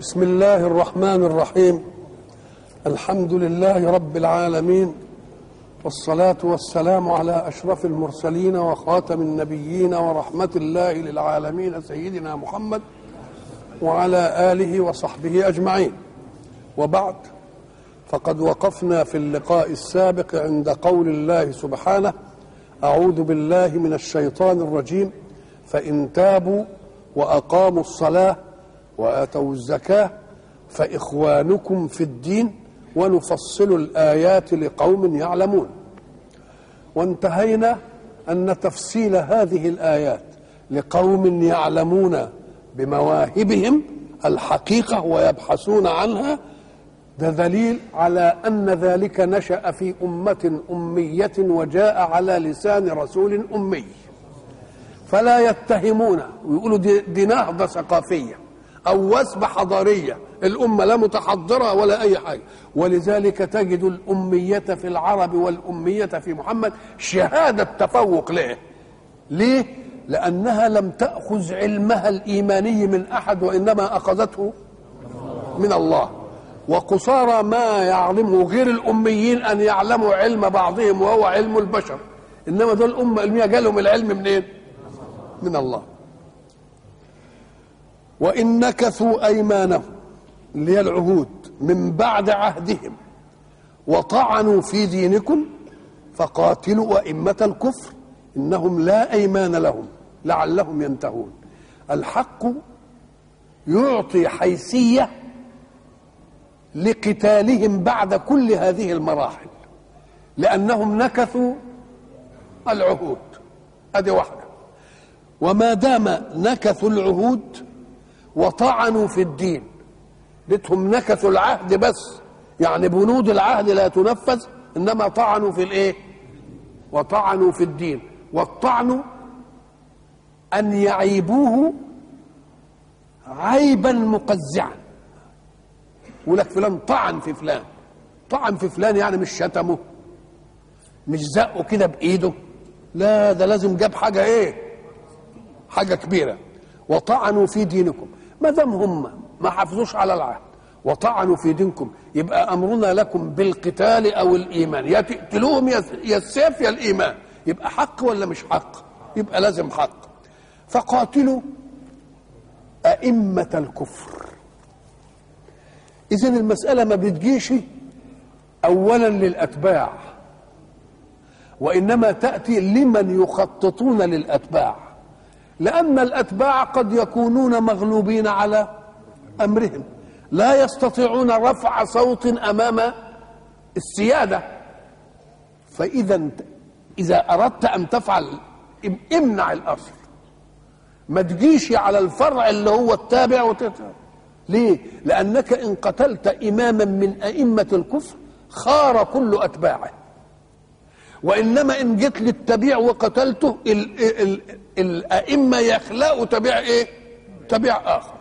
بسم الله الرحمن الرحيم الحمد لله رب العالمين والصلاة والسلام على أشرف المرسلين وخاتم النبيين ورحمة الله للعالمين سيدنا محمد وعلى آله وصحبه أجمعين وبعد فقد وقفنا في اللقاء السابق عند قول الله سبحانه أعوذ بالله من الشيطان الرجيم فإن تابوا وأقاموا الصلاة وآتوا الزكاة فإخوانكم في الدين ونفصل الآيات لقوم يعلمون وانتهينا أن تفصيل هذه الآيات لقوم يعلمون بمواهبهم الحقيقة ويبحثون عنها ده دليل على أن ذلك نشأ في أمة أمية وجاء على لسان رسول أمي فلا يتهمون ويقولوا دي, دي نهضة ثقافية أو وثبة حضارية الأمة لا متحضرة ولا أي حاجة ولذلك تجد الأمية في العرب والأمية في محمد شهادة تفوق له ليه؟ لأنها لم تأخذ علمها الإيماني من أحد وإنما أخذته من الله وقصارى ما يعلمه غير الأميين أن يعلموا علم بعضهم وهو علم البشر إنما دول الأمة علمية جالهم العلم منين؟ إيه؟ من الله وإن نكثوا أيمانهم اللي هي العهود من بعد عهدهم وطعنوا في دينكم فقاتلوا أئمة الكفر إنهم لا أيمان لهم لعلهم ينتهون الحق يعطي حيثية لقتالهم بعد كل هذه المراحل لأنهم نكثوا العهود هذه واحدة وما دام نكثوا العهود وطعنوا في الدين لتهم نكثوا العهد بس يعني بنود العهد لا تنفذ انما طعنوا في الايه وطعنوا في الدين والطعن ان يعيبوه عيبا مقزعا يقول لك فلان طعن في فلان طعن في فلان يعني مش شتمه مش زقه كده بايده لا ده لازم جاب حاجه ايه حاجه كبيره وطعنوا في دينكم ما دام هم ما حافظوش على العهد وطعنوا في دينكم يبقى امرنا لكم بالقتال او الايمان يا تقتلوهم يا السيف يا الايمان يبقى حق ولا مش حق يبقى لازم حق فقاتلوا ائمه الكفر اذا المساله ما بتجيش اولا للاتباع وانما تاتي لمن يخططون للاتباع لأن الأتباع قد يكونون مغلوبين على أمرهم لا يستطيعون رفع صوت أمام السيادة فإذا إذا أردت أن تفعل امنع الأصل ما تجيش على الفرع اللي هو التابع وتتابع ليه؟ لأنك إن قتلت إماما من أئمة الكفر خار كل أتباعه وإنما إن جيت للتبيع وقتلته ال ال الأئمة يخلقوا تبيع إيه؟ تبيع آخر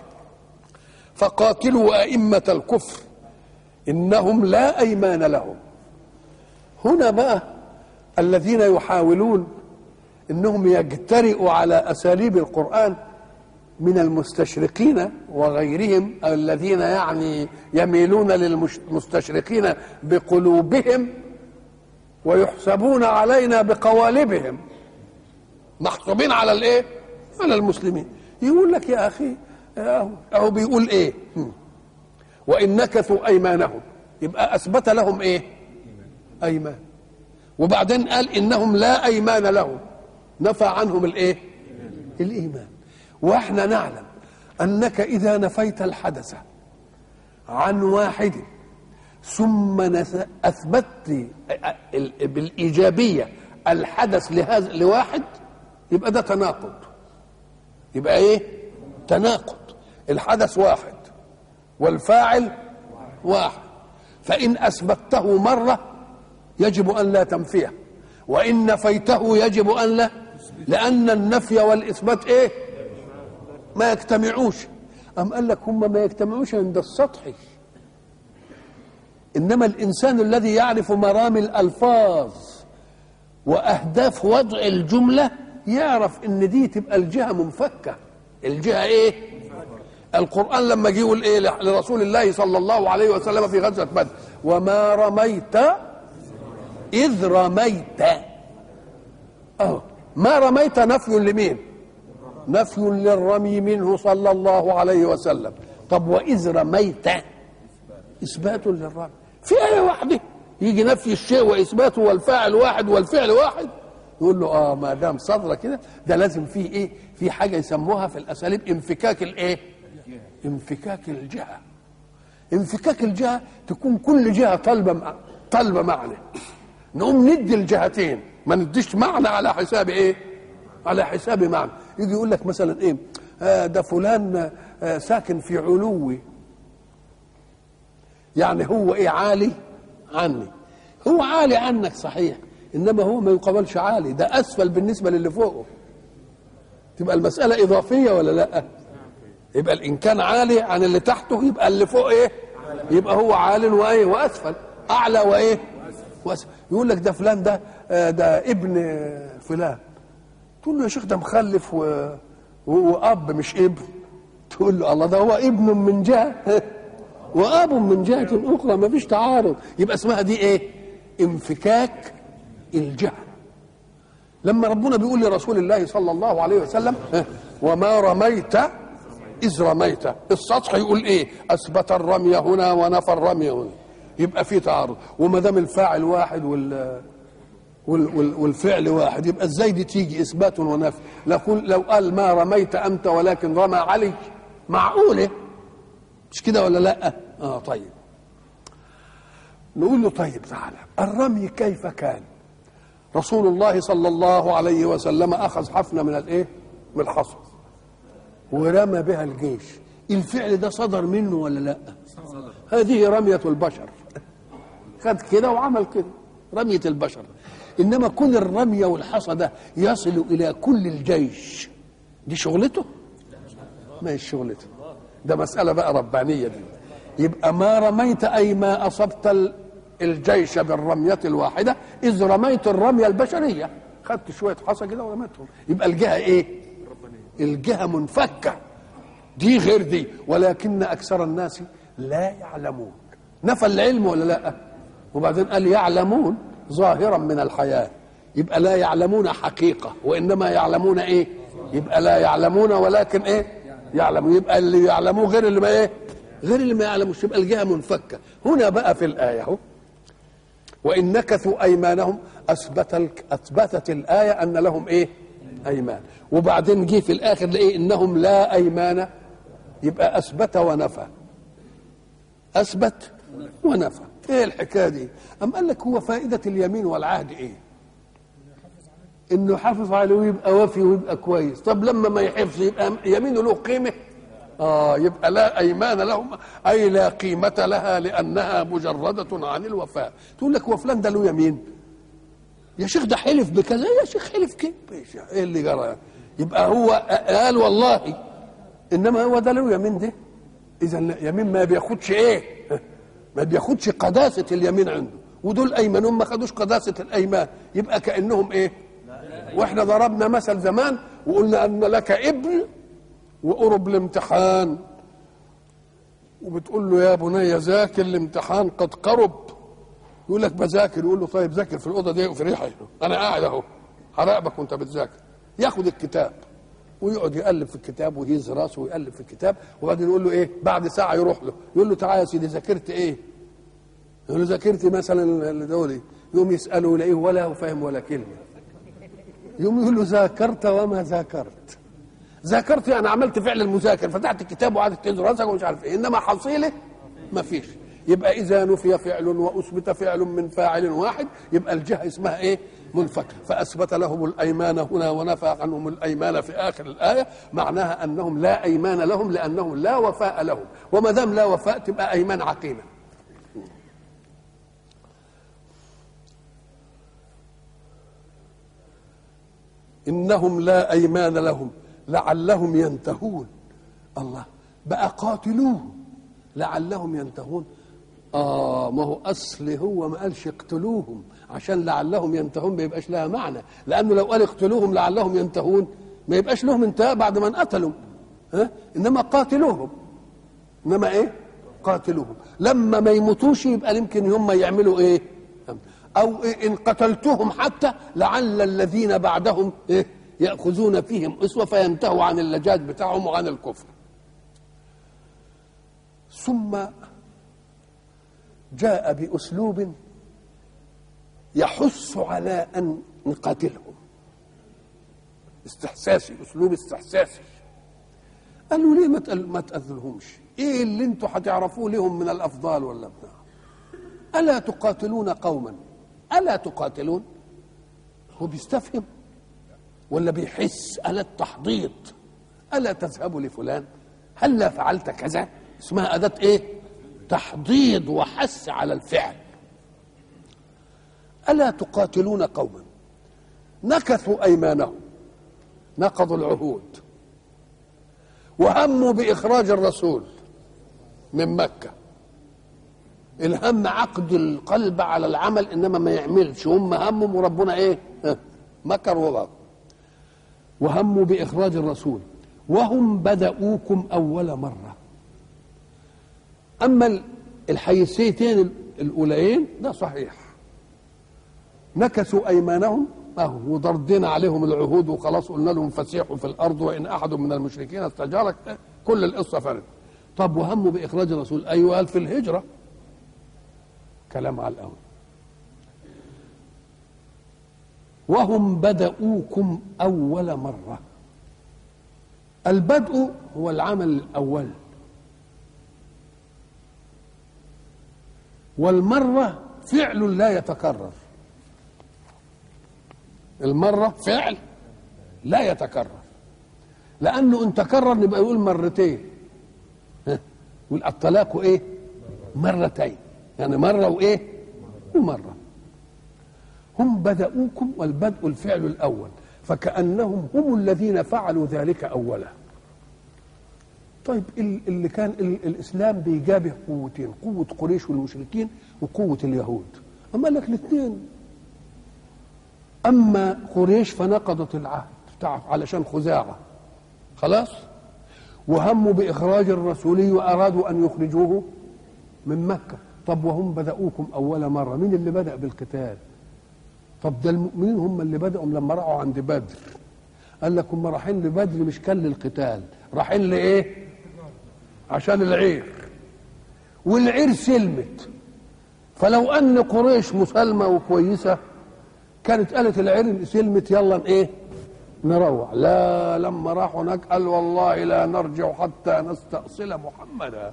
فقاتلوا أئمة الكفر إنهم لا أيمان لهم هنا بقى الذين يحاولون إنهم يجترئوا على أساليب القرآن من المستشرقين وغيرهم الذين يعني يميلون للمستشرقين بقلوبهم ويحسبون علينا بقوالبهم محسوبين على الايه على المسلمين يقول لك يا اخي اهو بيقول ايه وان نكثوا ايمانهم يبقى اثبت لهم ايه ايمان وبعدين قال انهم لا ايمان لهم نفى عنهم الايه الايمان واحنا نعلم انك اذا نفيت الحدث عن واحد ثم اثبتت بالايجابيه الحدث لهذا لواحد يبقى ده تناقض يبقى ايه تناقض الحدث واحد والفاعل واحد فان اثبته مره يجب ان لا تنفيه وان نفيته يجب ان لا لان النفي والاثبات ايه ما يجتمعوش ام قال لك هم ما يجتمعوش عند السطحي انما الانسان الذي يعرف مرامي الالفاظ واهداف وضع الجمله يعرف ان دي تبقى الجهه منفكه الجهه ايه القرآن لما جه يقول إيه لرسول الله صلى الله عليه وسلم في غزوة بدر وما رميت إذ رميت أهو ما رميت نفي لمين نفي للرمي منه صلى الله عليه وسلم طب وإذ رميت إثبات للرمي في آية واحدة يجي نفي الشيء وإثباته والفاعل واحد والفعل واحد يقول له اه ما دام صدره كده ده لازم فيه ايه في حاجه يسموها في الاساليب انفكاك الايه انفكاك الجهه انفكاك الجهه تكون كل جهه طالبه طالبه معنى نقوم ندي الجهتين ما نديش معنى على حساب ايه على حساب معنى يجي يقول لك مثلا ايه آه ده فلان آه ساكن في علوي يعني هو ايه عالي عني هو عالي عنك صحيح انما هو ما يقابلش عالي ده اسفل بالنسبه للي فوقه تبقى المساله اضافيه ولا لا يبقى ان كان عالي عن اللي تحته يبقى اللي فوق ايه يبقى هو عال وايه واسفل اعلى وايه واسفل يقول لك ده فلان ده ده ابن فلان تقول له يا شيخ ده مخلف و... واب مش ابن تقول له الله ده هو ابن من جهه واب من جهه اخرى ما فيش تعارض يبقى اسمها دي ايه انفكاك الجهل لما ربنا بيقول لرسول الله صلى الله عليه وسلم وما رميت إذ رميت السطح يقول إيه أثبت الرمي هنا ونفى الرمي هنا يبقى في تعارض وما دام الفاعل واحد وال والفعل واحد يبقى ازاي دي تيجي اثبات ونفي لو لو قال ما رميت انت ولكن رمى علي معقوله مش كده ولا لا اه طيب نقول له طيب تعالى الرمي كيف كان رسول الله صلى الله عليه وسلم اخذ حفنه من الايه من الحصى ورمى بها الجيش الفعل ده صدر منه ولا لا هذه رميه البشر خد كده وعمل كده رميه البشر انما كل الرميه والحصى ده يصل الى كل الجيش دي شغلته ما هي شغلته ده مساله بقى ربانيه دي يبقى ما رميت اي ما اصبت الجيش بالرمية الواحدة إذ رميت الرمية البشرية خدت شوية حصى كده ورميتهم يبقى الجهة إيه الجهة منفكة دي غير دي ولكن أكثر الناس لا يعلمون نفى العلم ولا لا وبعدين قال يعلمون ظاهرا من الحياة يبقى لا يعلمون حقيقة وإنما يعلمون إيه يبقى لا يعلمون ولكن إيه يعلمون يبقى اللي يعلموه غير اللي ما إيه غير اللي ما يعلموش يبقى الجهة منفكة هنا بقى في الآية اهو وإن نكثوا أيمانهم أثبت أثبتت الآية أن لهم إيه؟ أيمان وبعدين جه في الآخر لإيه؟ إنهم لا أيمان يبقى أثبت ونفى أثبت ونفى إيه الحكاية دي؟ أم قال لك هو فائدة اليمين والعهد إيه؟ إنه يحافظ عليه ويبقى وفي ويبقى كويس طب لما ما يحفظ يبقى يمينه له قيمة آه يبقى لا أيمان لهم أي لا قيمة لها لأنها مجردة عن الوفاء تقول لك هو فلان ده له يمين يا شيخ ده حلف بكذا يا شيخ حلف كده ايه اللي جرى يبقى هو قال والله انما هو ده له يمين ده اذا يمين ما بياخدش ايه ما بياخدش قداسه اليمين عنده ودول ايمانهم ما خدوش قداسه الايمان يبقى كانهم ايه واحنا ضربنا مثل زمان وقلنا ان لك ابن وقرب الامتحان وبتقول له يا بني ذاكر الامتحان قد قرب يقول لك بذاكر يقول له طيب ذاكر في الاوضه دي وفي ريحه انا قاعد اهو هراقبك وانت بتذاكر ياخد الكتاب ويقعد يقلب في الكتاب ويهز راسه ويقلب في الكتاب وبعدين يقول له ايه بعد ساعه يروح له يقول له تعالى يا سيدي ذاكرت ايه يقول له ذاكرت مثلا دول يقوم يساله يلاقيه ولا هو فاهم ولا كلمه يقوم يقول له ذاكرت وما ذاكرت ذاكرت يعني عملت فعل المذاكر فتحت الكتاب وقعدت تهز راسك ومش عارف ايه انما حصيله ما فيش يبقى اذا نفي فعل واثبت فعل من فاعل واحد يبقى الجهه اسمها ايه منفك فاثبت لهم الايمان هنا ونفى عنهم الايمان في اخر الايه معناها انهم لا ايمان لهم لانهم لا وفاء لهم وما دام لا وفاء تبقى ايمان عقيمه انهم لا ايمان لهم لعلهم ينتهون الله بقى قاتلوهم لعلهم ينتهون اه ما هو اصل هو ما قالش اقتلوهم عشان لعلهم ينتهون ما يبقاش لها معنى لانه لو قال اقتلوهم لعلهم ينتهون ما يبقاش لهم انتهاء بعد ما انقتلوا ها انما قاتلوهم انما ايه قاتلوهم لما ما يموتوش يبقى يمكن هم يعملوا ايه او إيه ان قتلتهم حتى لعل الذين بعدهم إيه ياخذون فيهم اسوه فينتهوا عن اللجاج بتاعهم وعن الكفر ثم جاء باسلوب يحث على ان نقاتلهم استحساسي اسلوب استحساسي قالوا ليه ما تقل- ما تاذلهمش ايه اللي انتوا هتعرفوه لهم من الافضال ولا بتاع الا تقاتلون قوما الا تقاتلون هو بيستفهم ولا بيحس الا التحضيض الا تذهب لفلان هلا فعلت كذا اسمها اداه ايه تحضيض وحث على الفعل الا تقاتلون قوما نكثوا ايمانهم نقضوا العهود وهموا باخراج الرسول من مكه الهم عقد القلب على العمل انما ما يعملش هم همهم وربنا ايه ها، مكر وبغى وهموا باخراج الرسول وهم بدأوكم اول مره اما ال- الحيثيتين ال- الاوليين ده صحيح نكثوا ايمانهم اهو وضردنا عليهم العهود وخلاص قلنا لهم فسيحوا في الارض وان احد من المشركين استجارك آه، كل القصه فرد طب وهموا باخراج الرسول ايوه قال في الهجره كلام على الاول وهم بدأوكم أول مرة البدء هو العمل الأول والمرة فعل لا يتكرر المرة فعل لا يتكرر لأنه إن تكرر نبقى يقول مرتين ها، يقول الطلاق إيه مرتين يعني مرة وإيه ومرة هم بدأوكم والبدء الفعل الأول فكأنهم هم الذين فعلوا ذلك أولا طيب ال- اللي كان ال- الإسلام بيجابه قوتين قوة قريش والمشركين وقوة اليهود أما قال لك الاثنين أما قريش فنقضت العهد بتاع علشان خزاعة خلاص وهموا بإخراج الرسول وأرادوا أن يخرجوه من مكة طب وهم بدأوكم أول مرة مين اللي بدأ بالقتال طب ده المؤمنين هم اللي بدأوا لما راحوا عند بدر قال لك هم رايحين لبدر مش كان للقتال رايحين لإيه عشان العير والعير سلمت فلو أن قريش مسالمة وكويسة كانت قالت العير سلمت يلا ايه نروح لا لما راحوا هناك قال والله لا نرجع حتى نستأصل محمدا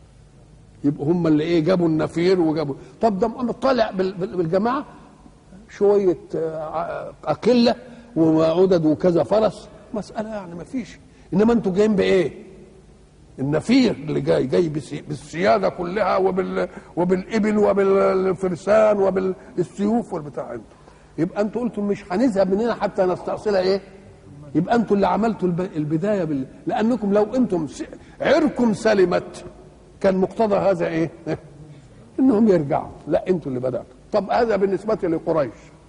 يبقوا هم اللي ايه جابوا النفير وجابوا طب ده محمد طالع بال- بال- بالجماعه شويه آه، اقله وعدد وكذا فرس مساله يعني ما فيش انما انتوا جايين بايه؟ النفير اللي جاي جاي بالسي- بالسياده كلها وبال وبالابل وبالفرسان وبالسيوف والبتاع انتوا يبقى انتوا قلتوا مش هنذهب من هنا حتى نستأصلها ايه؟ يبقى انتوا اللي عملتوا الب- البدايه بال... لانكم لو انتم س... عركم سلمت كان مقتضى هذا ايه؟ انهم يرجعوا لا انتوا اللي بداتوا طب هذا بالنسبه لقريش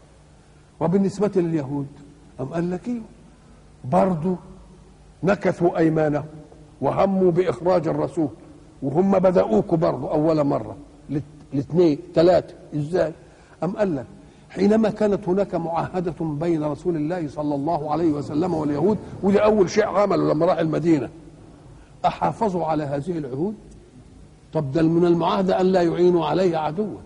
وبالنسبه لليهود ام قال لك ايه برضه نكثوا ايمانهم وهموا باخراج الرسول وهم بداوكوا برضه اول مره الاثنين ثلاثه ازاي ام قال لك حينما كانت هناك معاهدة بين رسول الله صلى الله عليه وسلم واليهود ودي أول شيء عمله لما راح المدينة أحافظوا على هذه العهود طب ده من المعاهدة أن لا يعينوا عليه عدوا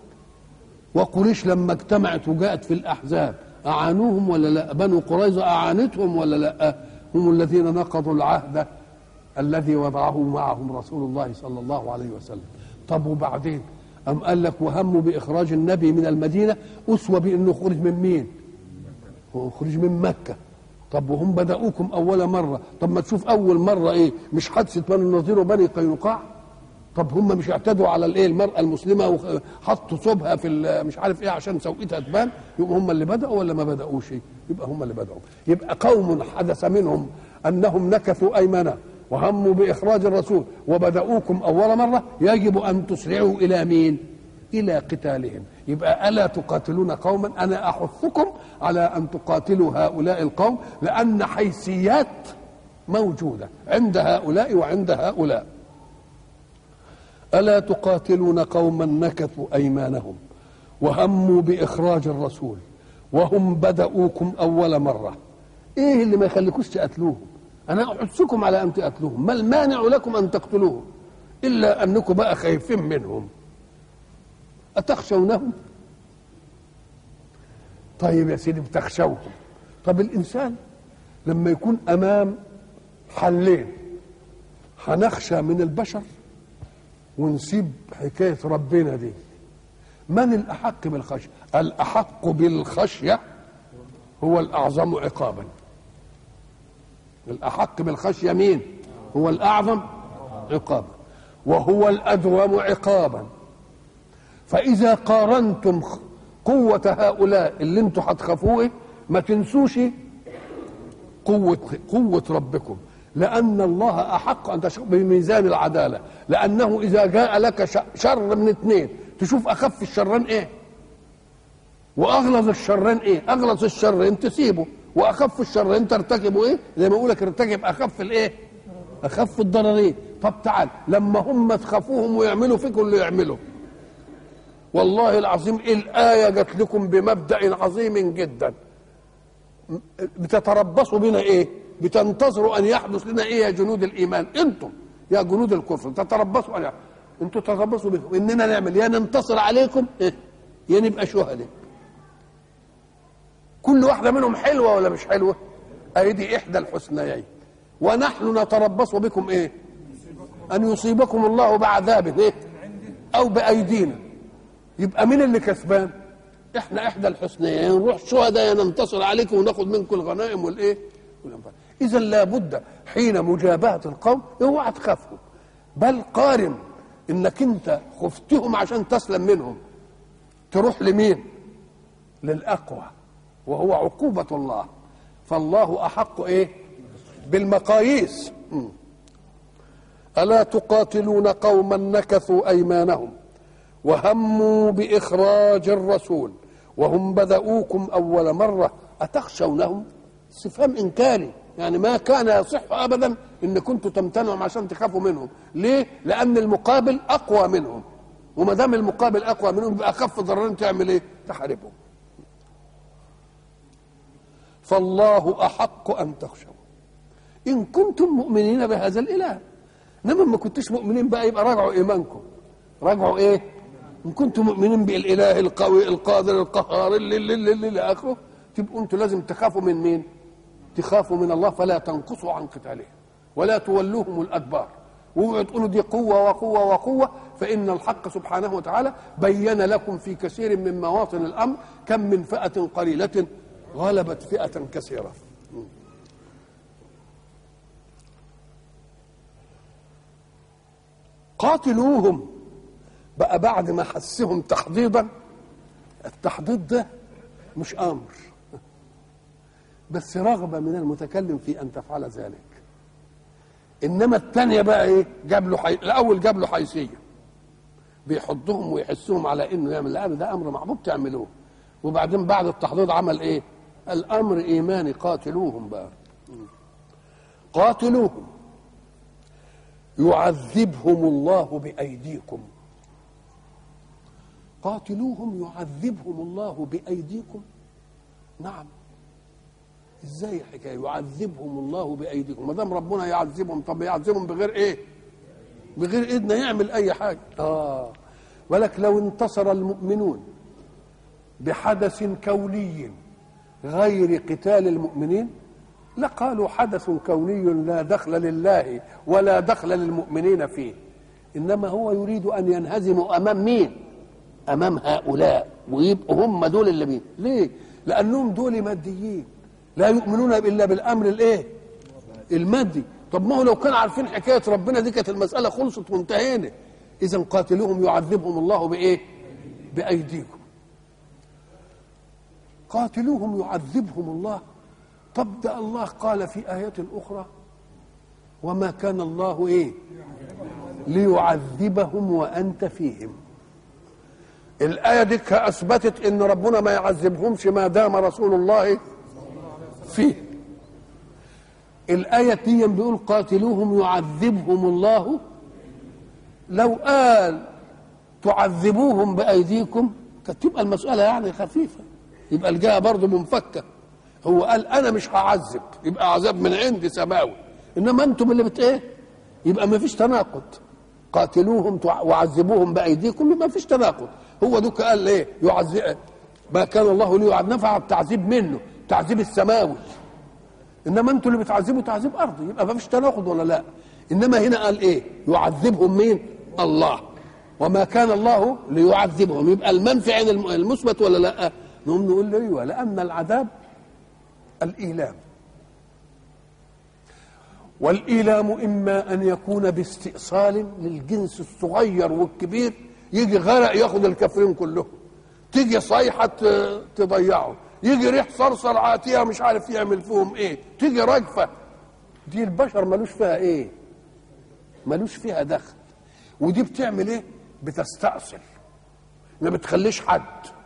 وقريش لما اجتمعت وجاءت في الأحزاب أعانوهم ولا لا بنو قريظة أعانتهم ولا لا هم الذين نقضوا العهد الذي وضعه معهم رسول الله صلى الله عليه وسلم طب وبعدين أم قال لك وهموا بإخراج النبي من المدينة أسوة بأنه خرج من مين هو خرج من مكة طب وهم بدأوكم أول مرة طب ما تشوف أول مرة إيه مش حادثة بني النضير وبني قينقاع طب هم مش اعتدوا على الايه المراه المسلمه وحطوا صوبها في ال- مش عارف ايه عشان سوقتها تبان يبقى هم اللي بداوا ولا ما بداوش يبقى هم اللي بداوا يبقى قوم حدث منهم انهم نكثوا ايمانا وهموا باخراج الرسول وبداوكم اول مره يجب ان تسرعوا الى مين الى قتالهم يبقى الا تقاتلون قوما انا احثكم على ان تقاتلوا هؤلاء القوم لان حيثيات موجوده عند هؤلاء وعند هؤلاء الا تقاتلون قوما نكثوا ايمانهم وهموا باخراج الرسول وهم بدأوكم اول مره ايه اللي ما يخليكوش تقتلوهم انا احثكم على ان تقتلوهم ما المانع لكم ان تقتلوهم الا انكم بقى خايفين منهم اتخشونهم طيب يا سيدي بتخشوهم طب الانسان لما يكون امام حلين هنخشى من البشر ونسيب حكايه ربنا دي من الاحق بالخشيه الاحق بالخشيه هو الاعظم عقابا الاحق بالخشيه مين هو الاعظم عقابا وهو الادوم عقابا فاذا قارنتم قوه هؤلاء اللي انتم هتخافوه ما تنسوش قوه قوه ربكم لأن الله أحق أن تشق بميزان العدالة لأنه إذا جاء لك شر من اثنين تشوف أخف الشرين إيه وأغلظ الشرين إيه أغلظ الشرين تسيبه وأخف الشرين ترتكبه إيه زي ما أقول لك ارتكب أخف الإيه أخف الضررين طب تعال لما هم تخافوهم ويعملوا فيكم اللي يعملوا والله العظيم الآية جت لكم بمبدأ عظيم جدا بتتربصوا بنا إيه بتنتظروا ان يحدث لنا ايه يا جنود الايمان انتم يا جنود الكفر تتربصوا ان انتم تتربصوا بكم اننا نعمل يا ننتصر عليكم إيه؟ يا نبقى شهداء كل واحده منهم حلوه ولا مش حلوه ايدي احدى الحسنيين ونحن نتربص بكم ايه ان يصيبكم الله بعذاب ايه او بايدينا يبقى مين اللي كسبان احنا احدى الحسنيين نروح شهداء يا ننتصر عليكم وناخد منكم الغنائم والايه والانفال اذا لابد حين مجابهه القوم اوعى تخافهم بل قارن انك انت خفتهم عشان تسلم منهم تروح لمين للاقوى وهو عقوبه الله فالله احق ايه بالمقاييس الا تقاتلون قوما نكثوا ايمانهم وهموا باخراج الرسول وهم بداوكم اول مره اتخشونهم استفهام انكاري يعني ما كان يصح ابدا ان كنتوا تمتنعوا عشان تخافوا منهم ليه لان المقابل اقوى منهم وما دام المقابل اقوى منهم يبقى اخف ضررين تعمل ايه تحاربهم فالله احق ان تخشوا ان كنتم مؤمنين بهذا الاله انما ما كنتوش مؤمنين بقى يبقى راجعوا ايمانكم راجعوا ايه ان كنتم مؤمنين بالاله القوي القادر القهار اللي اللي اللي, اللي, اللي اخره تبقوا انتوا لازم تخافوا من مين تخافوا من الله فلا تنقصوا عن قتالهم ولا تولوهم الادبار واوعوا تقولوا دي قوه وقوه وقوه فان الحق سبحانه وتعالى بين لكم في كثير من مواطن الامر كم من فئه قليله غلبت فئه كثيره قاتلوهم بقى بعد ما حسهم تحضيضا التحضيض ده مش امر بس رغبه من المتكلم في ان تفعل ذلك انما الثانيه بقى ايه جاب له حي... الاول جاب له حيثيه بيحضهم ويحسهم على انه يعمل الامر ده امر محبوب تعملوه وبعدين بعد التحضيض عمل ايه الامر ايماني قاتلوهم بقى قاتلوهم يعذبهم الله بايديكم قاتلوهم يعذبهم الله بايديكم نعم ازاي الحكايه يعذبهم الله بايديكم ما دام ربنا يعذبهم طب يعذبهم بغير ايه بغير ايدنا يعمل اي حاجه اه ولك لو انتصر المؤمنون بحدث كوني غير قتال المؤمنين لقالوا حدث كوني لا دخل لله ولا دخل للمؤمنين فيه انما هو يريد ان ينهزموا امام مين امام هؤلاء ويبقوا هم دول اللي مين ليه لانهم دول ماديين لا يؤمنون الا بالامر الايه المادي طب ما هو لو كانوا عارفين حكايه ربنا دي كانت المساله خلصت وانتهينا اذا قاتلوهم يعذبهم الله بايه بايديكم قاتلوهم يعذبهم الله طب ده الله قال في آية أخرى وما كان الله إيه ليعذبهم وأنت فيهم الآية دي أثبتت إن ربنا ما يعذبهمش ما دام رسول الله فيه الآية دي بيقول قاتلوهم يعذبهم الله لو قال تعذبوهم بايديكم كانت تبقى المساله يعني خفيفه يبقى الجهه برضه منفكه هو قال انا مش هعذب يبقى عذاب من عندي سماوي انما انتم اللي بت ايه يبقى ما فيش تناقض قاتلوهم تع- وعذبوهم بايديكم يبقى ما فيش تناقض هو دوك قال ايه يعذب ما كان الله ليعذب نفع التعذيب منه التعذيب السماوي انما انتوا اللي بتعذبوا تعذيب ارضي يبقى ما فيش تناقض ولا لا انما هنا قال ايه يعذبهم مين الله وما كان الله ليعذبهم يبقى المنفي عن الم- المثبت ولا لا نقوم نقول له ايوه لان العذاب الايلام والايلام اما ان يكون باستئصال للجنس الصغير والكبير يجي غرق ياخد الكافرين كلهم تيجي صيحه ت- تضيعه يجي ريح صرصر عاتيه مش عارف يعمل فيهم ايه تيجي رجفه دي البشر ملوش فيها ايه ملوش فيها دخل ودي بتعمل ايه بتستأصل ما بتخليش حد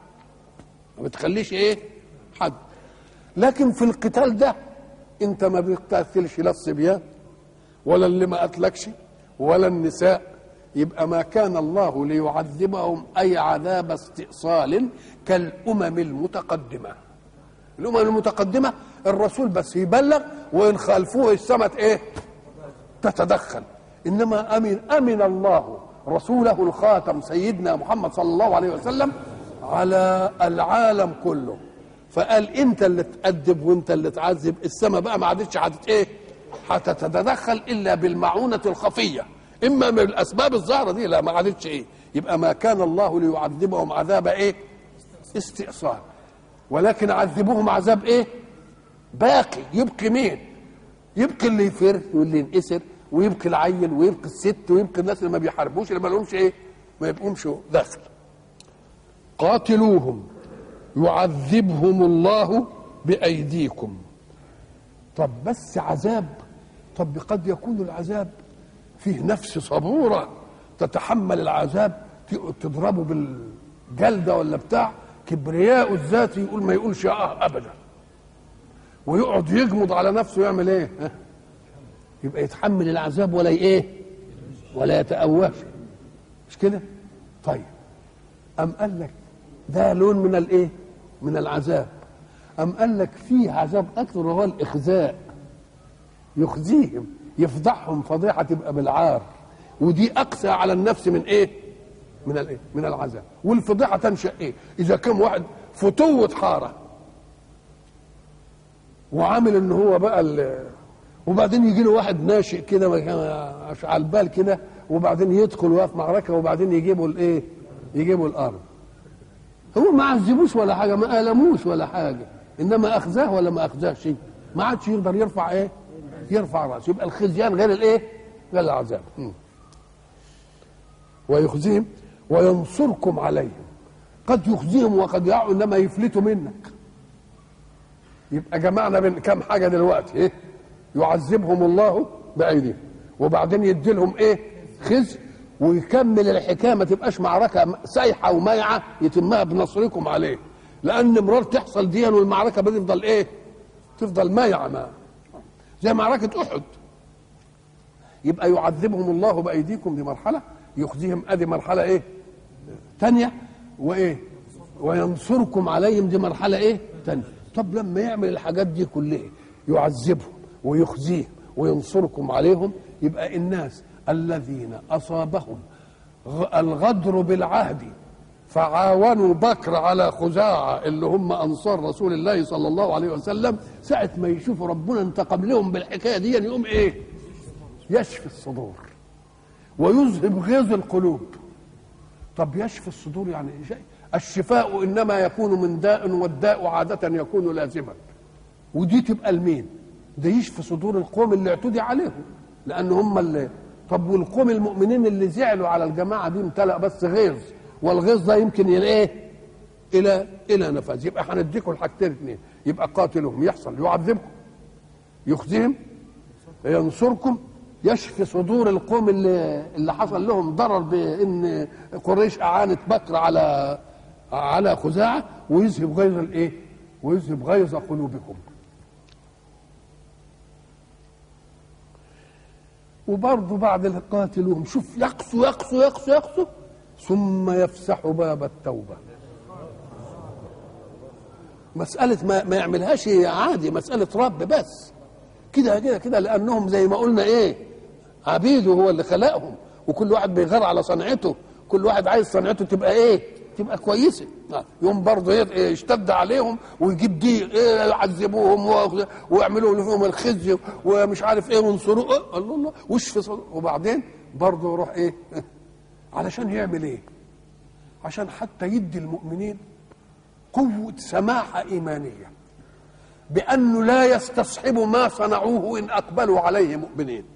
ما بتخليش ايه حد لكن في القتال ده انت ما بتقتلش لا الصبيان ولا اللي ما قتلكش ولا النساء يبقى ما كان الله ليعذبهم اي عذاب استئصال كالامم المتقدمه الامم المتقدمه الرسول بس يبلغ وان خالفوه السماء ايه تتدخل انما امن امن الله رسوله الخاتم سيدنا محمد صلى الله عليه وسلم على العالم كله فقال انت اللي تأدب وانت اللي تعذب السماء بقى ما عادتش هتت ايه هتتدخل الا بالمعونه الخفيه اما من الاسباب الظاهره دي لا ما عادتش ايه يبقى ما كان الله ليعذبهم عذاب ايه استئصال ولكن عذبوهم عذاب ايه باقي يبقي مين يبقي اللي يفر واللي ينكسر ويبقي العيل ويبقي الست ويبقي الناس اللي ما بيحاربوش اللي ما لهمش ايه ما يبقومش داخل قاتلوهم يعذبهم الله بايديكم طب بس عذاب طب قد يكون العذاب فيه نفس صبوره تتحمل العذاب ت- تضربه بالجلده ولا بتاع كبرياء الذاتي يقول ما يقولش اه ابدا ويقعد يجمد على نفسه يعمل ايه ها؟ يبقى يتحمل العذاب ولا ي- ايه ولا يتأوهش مش كده طيب أم قال لك ده لون من الايه من العذاب أم قال لك فيه عذاب أكثر وهو الإخزاء يخزيهم يفضحهم فضيحة تبقى بالعار ودي أقسى على النفس من إيه من الايه من العذاب والفضيحة تنشأ إيه إذا كان واحد فتوة حارة وعامل ان هو بقى ال- وبعدين يجي له واحد ناشئ كده ما كان- مش على البال كده وبعدين يدخل وقف معركه وبعدين يجيبوا الايه؟ يجيبوا الارض. هو ما عذبوش ولا حاجه ما الموش ولا حاجه انما اخزاه ولا ما اخزاهش ما عادش يقدر يرفع ايه؟ يرفع راسه يبقى الخزيان غير الايه؟ غير العذاب. م. ويخزيهم وينصركم عليهم قد يخزيهم وقد يعوا انما يفلتوا منك يبقى جمعنا بين كام حاجه دلوقتي ايه يعذبهم الله بايديهم وبعدين يدي لهم ايه خزي ويكمل الحكايه ما تبقاش معركه سايحه ومايعه يتمها بنصركم عليه لان مرار تحصل دي والمعركه بتفضل ايه تفضل مايعه ما زي معركه احد يبقى يعذبهم الله بايديكم دي مرحله يخزيهم ادي مرحله ايه تانية وايه وينصركم عليهم دي مرحله ايه تانية طب لما يعمل الحاجات دي كلها يعذبهم ويخزيهم وينصركم عليهم يبقى الناس الذين اصابهم غ- الغدر بالعهد فعاونوا بكر على خزاعة اللي هم أنصار رسول الله صلى الله عليه وسلم ساعة ما يشوفوا ربنا انتقم لهم بالحكاية دي يقوم إيه يشفي الصدور ويذهب غيظ القلوب طب يشفي الصدور يعني إيه شيء الشفاء انما يكون من داء والداء عاده يكون لازما ودي تبقى لمين ده يشفي صدور القوم اللي اعتدي عليهم لان هم اللي طب والقوم المؤمنين اللي زعلوا على الجماعه دي امتلأ بس غيظ والغيظ ده يمكن الى ايه الى الى نفاذ يبقى هنديكم الحاجتين اثنين يبقى قاتلهم يحصل يعذبكم يخزيهم ينصركم يشفي صدور القوم اللي اللي حصل لهم ضرر بان قريش اعانت بكر على على خزاعه ويذهب غيظ الايه؟ ويذهب غيظ قلوبكم. وبرضه بعد قاتلوهم شوف يقسو يقسو يقسو يقسو ثم يفسح باب التوبة مسألة ما, ما يعملهاش عادي مسألة رب بس كده كده كده لأنهم زي ما قلنا إيه عبيده هو اللي خلقهم وكل واحد بيغار على صنعته كل واحد عايز صنعته تبقى إيه تبقى كويسة يوم برضه يشتد عليهم ويجيب دي إيه يعذبوهم ويعملوا لهم الخزي ومش عارف ايه وينصروه الله الله وش في صدر وبعدين برضه يروح ايه علشان يعمل ايه عشان حتى يدي المؤمنين قوة سماحة إيمانية بأنه لا يستصحب ما صنعوه إن أقبلوا عليه مؤمنين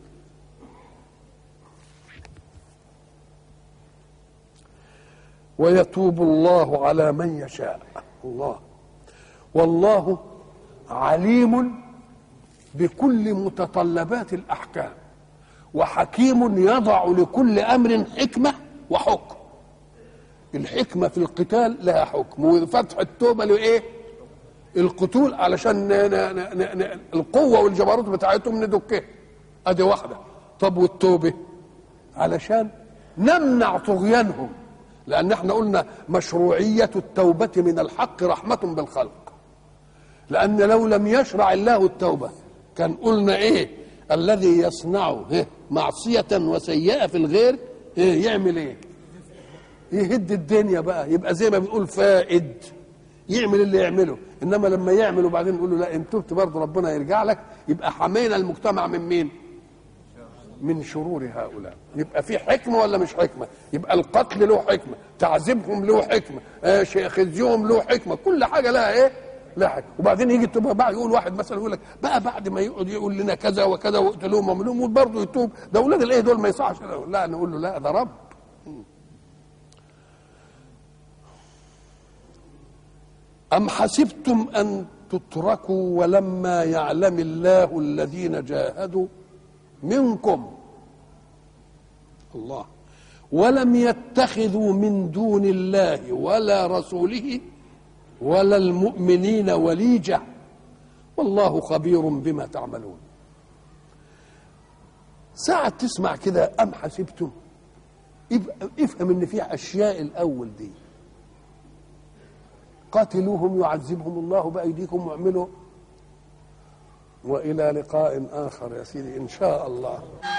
ويتوب الله على من يشاء الله والله عليم بكل متطلبات الأحكام وحكيم يضع لكل أمر حكمة وحكم الحكمة في القتال لها حكم وفتح التوبة لإيه القتول علشان ن ن ن ن القوة والجبروت بتاعتهم ندكها ادي واحدة طب والتوبة علشان نمنع طغيانهم لأن احنا قلنا مشروعية التوبة من الحق رحمة بالخلق لأن لو لم يشرع الله التوبة كان قلنا ايه الذي يصنع معصية وسيئة في الغير إيه يعمل ايه يهد الدنيا بقى يبقى زي ما بنقول فائد يعمل اللي يعمله انما لما يعمل وبعدين نقول له لا ان تبت برضه ربنا يرجع لك يبقى حمينا المجتمع من مين من شرور هؤلاء يبقى في حكمة ولا مش حكمة يبقى القتل له حكمة تعذيبهم له حكمة آه خزيهم له حكمة كل حاجة لها ايه لا حكمة وبعدين يجي تبقى بقى يقول واحد مثلا يقول لك بقى بعد ما يقعد يقول لنا كذا وكذا واقتلوهم وعملوهم وبرضه يتوب ده اولاد الايه دول ما يصحش لا نقول له لا ده رب أم حسبتم أن تتركوا ولما يعلم الله الذين جاهدوا منكم الله ولم يتخذوا من دون الله ولا رسوله ولا المؤمنين وليجة والله خبير بما تعملون ساعة تسمع كده أم حسبتم افهم ان في اشياء الاول دي قاتلوهم يعذبهم الله بايديكم واعملوا والى لقاء اخر يا سيدي ان شاء الله